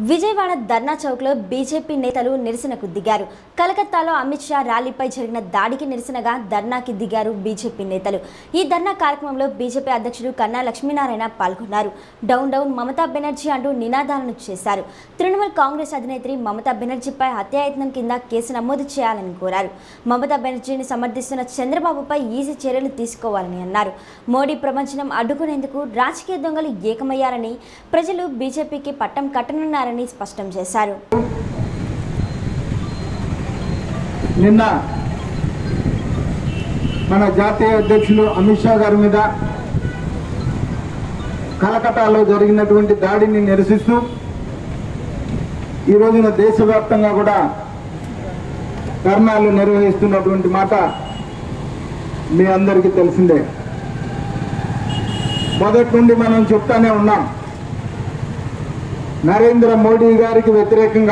విజయవాడ ధర్నా చౌక్లో BJP నేతలు నిరసనకు దిగారు కలకత్తాలో అమిత్ షా ర్యాలీపై జరిగిన దాడికి నిరసనగా ధర్నాకి దిగారు బీజేపీ నేతలు ఈ ధర్నా కార్యక్రమంలో బీజేపీ అధ్యక్షుడు కన్నా లక్ష్మీనారాయణ పాల్గొన్నారు డౌన్ డౌన్ మమతా బెనర్జీ అంటూ నినాదాలను చేశారు తృణమూల్ కాంగ్రెస్ అధినేత్రి మమతా బెనర్జీపై హత్యాయత్నం కింద కేసు నమోదు చేయాలని కోరారు మమతా బెనర్జీని సమర్థిస్తున్న చంద్రబాబుపై ఈసీ చర్యలు తీసుకోవాలని అన్నారు మోడీ ప్రపంచం అడ్డుకునేందుకు రాజకీయ దొంగలు ఏకమయ్యారని ప్రజలు బీజేపీకి పట్టం కట్టనున్నారని స్పష్టం చేశారు నిన్న మన జాతీయ అధ్యక్షులు అమిత్ షా గారి మీద కలకటాలో జరిగినటువంటి దాడిని నిరసిస్తూ ఈ రోజున దేశవ్యాప్తంగా కూడా ధర్నాలు నిర్వహిస్తున్నటువంటి మాట మీ అందరికీ తెలిసిందే మొదటి నుండి మనం చెప్తానే ఉన్నాం నరేంద్ర మోడీ గారికి వ్యతిరేకంగా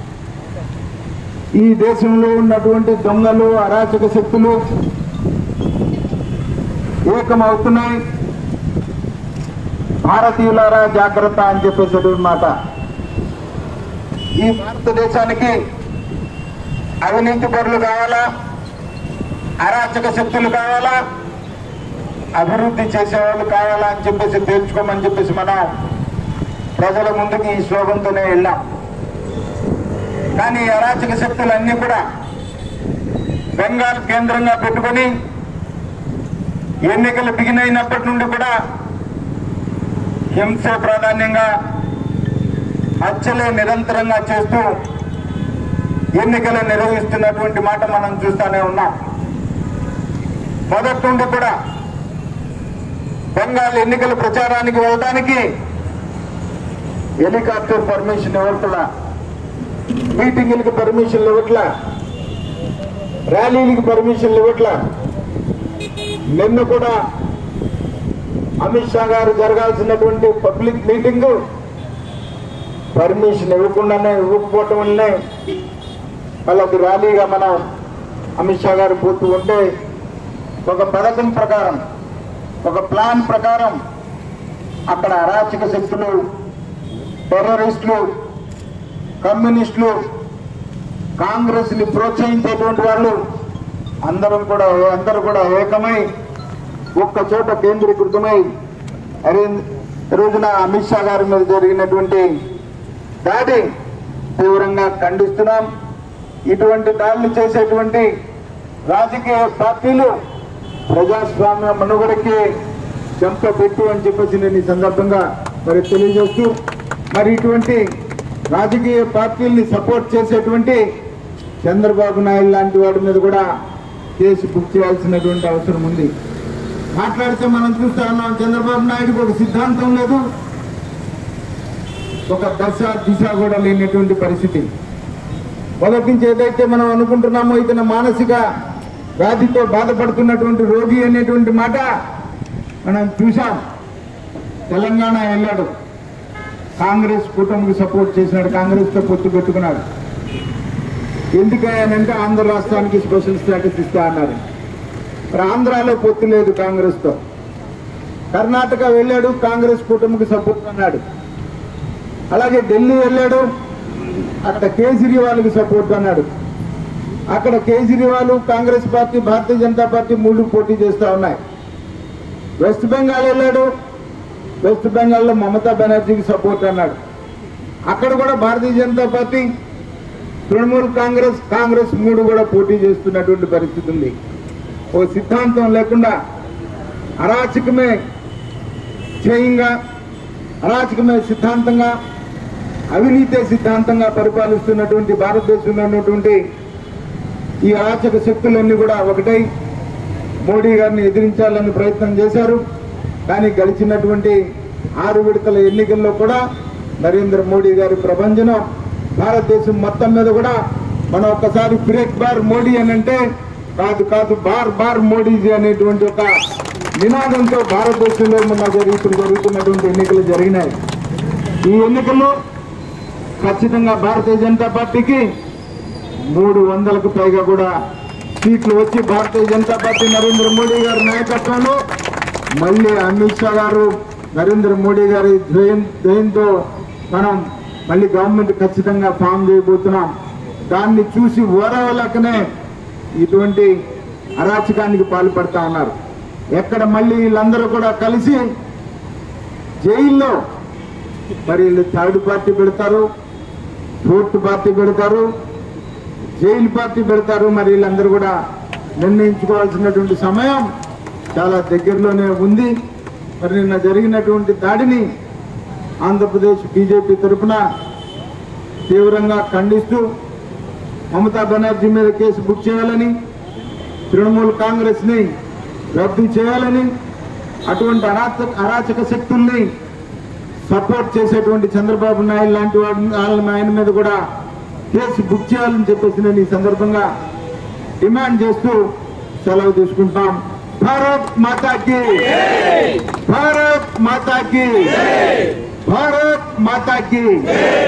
ఈ దేశంలో ఉన్నటువంటి దొంగలు అరాచక శక్తులు ఏకమవుతున్నాయి భారతీయులారా జాగ్రత్త అని చెప్పేసి మాట ఈ భారతదేశానికి అవినీతి పరులు కావాలా అరాచక శక్తులు కావాలా అభివృద్ధి చేసేవాళ్ళు కావాలా అని చెప్పేసి తెలుసుకోమని చెప్పేసి మనం ప్రజల ముందుకి ఈ శ్లోకంతోనే వెళ్ళాం కానీ ఈ అరాచక శక్తులన్నీ కూడా బెంగాల్ కేంద్రంగా పెట్టుకొని ఎన్నికలు బిగినైనప్పటి నుండి కూడా హింస ప్రాధాన్యంగా హత్యలే నిరంతరంగా చేస్తూ ఎన్నికలు నిర్వహిస్తున్నటువంటి మాట మనం చూస్తూనే ఉన్నాం మొదటి నుండి కూడా బెంగాల్ ఎన్నికల ప్రచారానికి వెళ్ళడానికి హెలికాప్టర్ పర్మిషన్ ఇవ్వట్లా మీటింగులకి పర్మిషన్లు ఇవ్వట్లా ర్యాలీలకి పర్మిషన్లు ఇవ్వట్లా నిన్న కూడా అమిత్ షా గారు జరగాల్సినటువంటి పబ్లిక్ మీటింగ్ పర్మిషన్ ఇవ్వకుండానే ఇవ్వకపోవటం వల్లనే వాళ్ళకి ర్యాలీగా మనం అమిత్ షా గారు పోతూ ఉంటే ఒక పథకం ప్రకారం ఒక ప్లాన్ ప్రకారం అక్కడ అరాచక శక్తులు టెర్రరిస్టులు కమ్యూనిస్టులు కాంగ్రెస్ ని ప్రోత్సహించేటువంటి వాళ్ళు అందరం కూడా అందరూ కూడా ఏకమై ఒక్క చోట కేంద్రీకృతమై అరే రోజున అమిత్ షా గారి మీద జరిగినటువంటి దాడి తీవ్రంగా ఖండిస్తున్నాం ఇటువంటి దాడులు చేసేటువంటి రాజకీయ పార్టీలు ప్రజాస్వామ్య మనుగడకి చెంప పెట్టు అని చెప్పేసి నేను ఈ సందర్భంగా మరి తెలియజేస్తూ మరి ఇటువంటి రాజకీయ పార్టీల్ని సపోర్ట్ చేసేటువంటి చంద్రబాబు నాయుడు లాంటి వాడి మీద కూడా కేసు బుక్ చేయాల్సినటువంటి అవసరం ఉంది మాట్లాడితే మనం చూస్తా ఉన్నాం చంద్రబాబు నాయుడుకి ఒక సిద్ధాంతం లేదు ఒక దశ దిశ కూడా లేనటువంటి పరిస్థితి మొదటి నుంచి ఏదైతే మనం అనుకుంటున్నామో ఇతను మానసిక వ్యాధితో బాధపడుతున్నటువంటి రోగి అనేటువంటి మాట మనం చూసాం తెలంగాణ వెళ్ళాడు కాంగ్రెస్ కూటమికి సపోర్ట్ చేసినాడు కాంగ్రెస్తో పొత్తు పెట్టుకున్నాడు ఎందుకనంటే ఆంధ్ర రాష్ట్రానికి స్పెషల్ స్టేటస్ ఇస్తా అన్నారు మరి ఆంధ్రాలో పొత్తు లేదు కాంగ్రెస్తో కర్ణాటక వెళ్ళాడు కాంగ్రెస్ కూటమికి సపోర్ట్ అన్నాడు అలాగే ఢిల్లీ వెళ్ళాడు అక్కడ కేజ్రీవాల్కి సపోర్ట్ అన్నాడు అక్కడ కేజ్రీవాల్ కాంగ్రెస్ పార్టీ భారతీయ జనతా పార్టీ మూడు పోటీ చేస్తా ఉన్నాయి వెస్ట్ బెంగాల్ వెళ్ళాడు వెస్ట్ బెంగాల్లో మమతా బెనర్జీకి సపోర్ట్ అన్నాడు అక్కడ కూడా భారతీయ జనతా పార్టీ తృణమూల్ కాంగ్రెస్ కాంగ్రెస్ మూడు కూడా పోటీ చేస్తున్నటువంటి పరిస్థితి ఉంది ఓ సిద్ధాంతం లేకుండా అరాచకమే ధ్యేయంగా అరాచకమే సిద్ధాంతంగా అవినీతే సిద్ధాంతంగా పరిపాలిస్తున్నటువంటి భారతదేశంలో ఉన్నటువంటి ఈ అరాచక శక్తులన్నీ కూడా ఒకటై మోడీ గారిని ఎదిరించాలని ప్రయత్నం చేశారు కానీ గడిచినటువంటి ఆరు విడతల ఎన్నికల్లో కూడా నరేంద్ర మోడీ గారి ప్రభంజనం భారతదేశం మొత్తం మీద కూడా మనం ఒక్కసారి బ్రేక్ బార్ మోడీ అని అంటే కాదు కాదు బార్ బార్ మోడీజీ అనేటువంటి ఒక నినాదంతో భారతదేశంలో మన జరుగు- ఇప్పుడు జరుగుతున్నటువంటి ఎన్నికలు జరిగినాయి ఈ ఎన్నికల్లో ఖచ్చితంగా భారతీయ జనతా పార్టీకి మూడు వందలకు పైగా కూడా సీట్లు వచ్చి భారతీయ జనతా పార్టీ నరేంద్ర మోడీ గారి నాయకత్వంలో మళ్ళీ అమిత్ షా గారు నరేంద్ర మోడీ గారి ధ్యేయం ధ్యేయంతో మనం మళ్ళీ గవర్నమెంట్ ఖచ్చితంగా ఫామ్ చేయబోతున్నాం దాన్ని చూసి ఓరవలకనే ఇటువంటి అరాచకానికి పాల్పడతా ఉన్నారు ఎక్కడ మళ్ళీ వీళ్ళందరూ కూడా కలిసి జైల్లో మరి వీళ్ళు థర్డ్ పార్టీ పెడతారు ఫోర్త్ పార్టీ పెడతారు జైలు పార్టీ పెడతారు మరి వీళ్ళందరూ కూడా నిర్ణయించుకోవాల్సినటువంటి సమయం చాలా దగ్గరలోనే ఉంది మరి నిన్న జరిగినటువంటి దాడిని ఆంధ్రప్రదేశ్ బీజేపీ తరఫున తీవ్రంగా ఖండిస్తూ మమతా బెనర్జీ మీద కేసు బుక్ చేయాలని తృణమూల్ కాంగ్రెస్ ని రద్దు చేయాలని అటువంటి అరాచక అరాచక శక్తుల్ని సపోర్ట్ చేసేటువంటి చంద్రబాబు నాయుడు లాంటి వాడి వాళ్ళ ఆయన మీద కూడా కేసు బుక్ చేయాలని చెప్పేసి నేను ఈ సందర్భంగా డిమాండ్ చేస్తూ సెలవు తీసుకుంటాం భారత్ మాతాకి భారత్ మాతాకి భారత్ మాతాకి